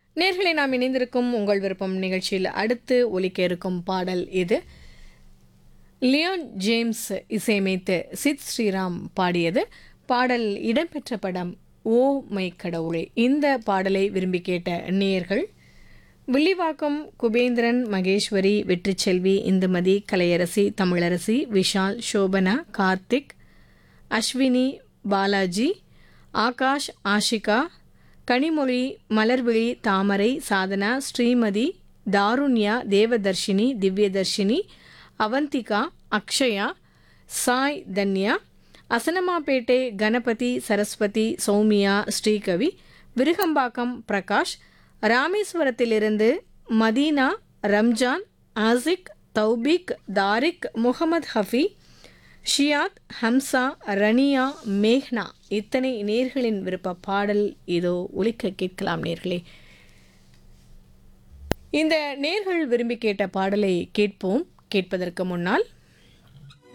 நேர்களை நாம் இணைந்திருக்கும் உங்கள் விருப்பம் நிகழ்ச்சியில் அடுத்து ஒலிக்க இருக்கும் பாடல் இது லியோன் ஜேம்ஸ் இசையமைத்து சித் ஸ்ரீராம் பாடியது பாடல் இடம்பெற்ற படம் ஓ மை கடவுளே இந்த பாடலை விரும்பி கேட்ட நேயர்கள் வில்லிவாக்கம் குபேந்திரன் மகேஸ்வரி வெற்றிச்செல்வி இந்துமதி கலையரசி தமிழரசி விஷால் சோபனா கார்த்திக் அஸ்வினி பாலாஜி ஆகாஷ் ஆஷிகா கனிமொழி மலர்விழி தாமரை சாதனா ஸ்ரீமதி தாருண்யா தேவதர்ஷினி திவ்யதர்ஷினி அவந்திகா அக்ஷயா சாய் தன்யா அசனமாப்பேட்டை கணபதி சரஸ்வதி சௌமியா ஸ்ரீகவி விருகம்பாக்கம் பிரகாஷ் ராமேஸ்வரத்திலிருந்து மதீனா ரம்ஜான் ஆசிக் தௌபிக் தாரிக் முகமது ஹஃபி ஷியாத் ஹம்சா ரனியா மேஹ்னா இத்தனை நேர்களின் விருப்ப பாடல் இதோ ஒலிக்க கேட்கலாம் நேர்களே இந்த நேர்கள் விரும்பி கேட்ட பாடலை கேட்போம் கேட்பதற்கு முன்னால்